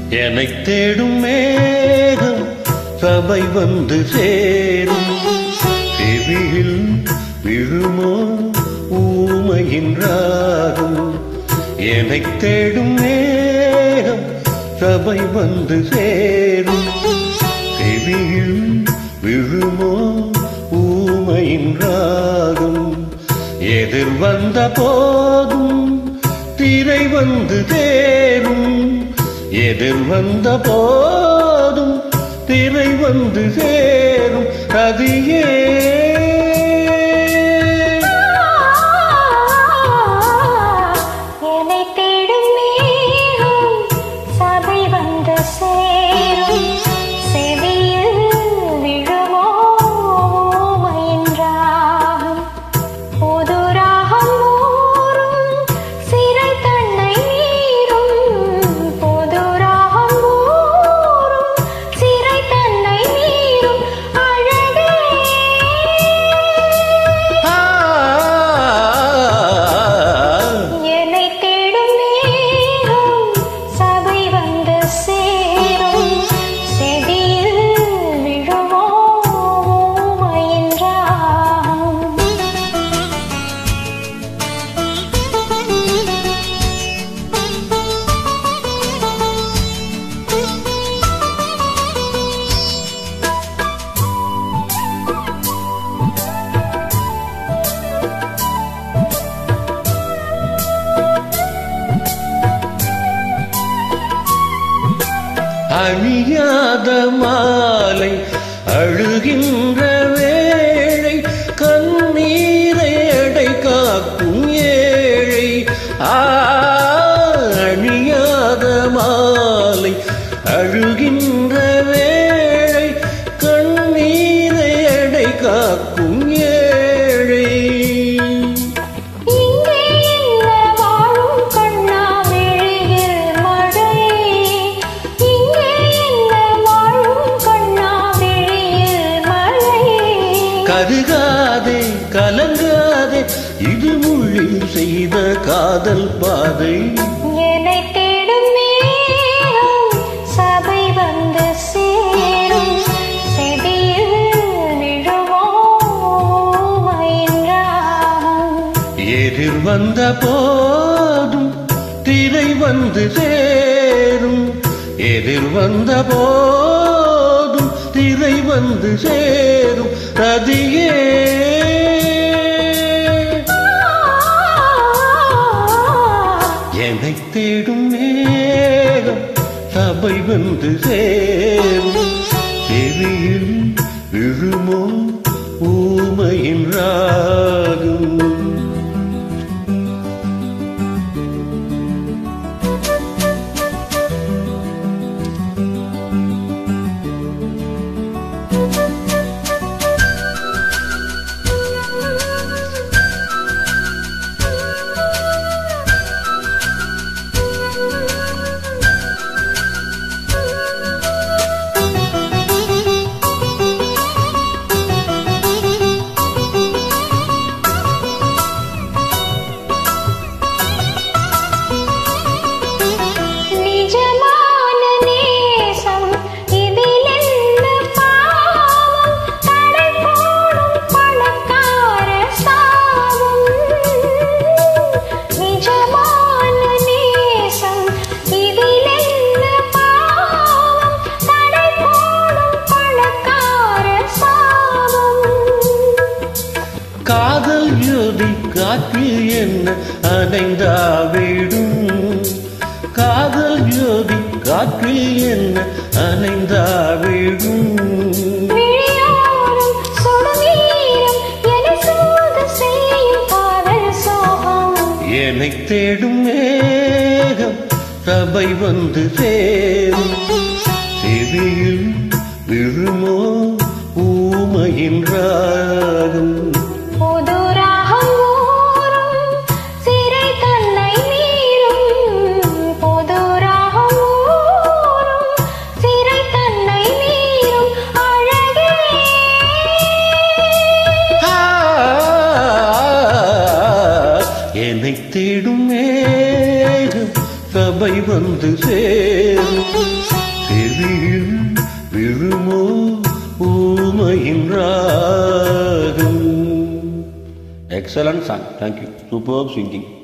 என்னை தேடும் மேகம் சபை வந்து சேரும் செவியில் விழுமோ ஊமையின் ராகம் என்னை தேடும் மேகம் சபை வந்து சேரும் செவியில் விழுமோ ஊமையின் ராகம் எதிர் வந்த போதும் திரை வந்து தேரும் எதிர் வந்த போதும் திரை வந்து சேரும் கதியே என்னை தேடும் மேகம் சபை வந்து சேரும் செவியில் விழுமோ ஊமையின் ராகம் புது ராகம் ஊரும் சிறை தன்னை மீறும் புது ராகம் ஊரும் சிறை தன்னை மீறும் அழகே ஆ, என்னை தேடும் மேகம் சபை வந்து சேரும் செடியில் விழுமோ ஊமையின் ராகம் அணியாத மாலை அழுகின்ற வேளை கண்ணீரை அடை காக்கும் ஏழை ஆ, அணியாத மாலை அழுகின்ற வேளை கண்ணீரை அடை காக்கும் ஏழை இங்கே என்ன வாழும் கண்ணா விழியில் மழை இங்கே என்ன வாழும் கண்ணா விழியில் மழை கருகாதே கலங்காதே இது முள்ளில் செய்த காதல் பாதை என்னை தேடும் மேகம் சபை வந்து சேரும் செடியில் விழுமோ ஊமையின் ராகம் எதிர் வந்த போதும் திரை வந்து சேரும் எதிர் வந்த போதும் திரை வந்து சேரும் ரதியே என்னை தேடும் நேரம் சபை வந்து சேரும் செவியில் விழுமோ ஊமையின் ராகம் நிஜமான நேசம் இதில் என்ன பாவம் தடை போடும் பணக்கார சாபம் நிஜமான நேசம் இதில் என்ன பாவம் தடை போடும் பணக்கார சாபம் காதல் யோதி காற்றில் என்ன அணைந்தாவிடும் காதல் யோதி காற்றில் என்ன அணைந்தாவிடும் விழியோரம் சுடுநீரம் என்னை சூது செய்யும் காதல் சோகம் என்னை தேடும் மேகம் சபை வந்து சேரும் செவியில் விழுமோ ஊமையின் ராகம் புது ராகம் ஊரும் சிறை தன்னை மீறும் புது ராகம் ஊரும் சிறை தன்னை மீறும் அழகே ஆ, என்னை தேடும் மேகம் சபை வந்து சேரும் இளமையின் ராகம் excellent song thank you super singing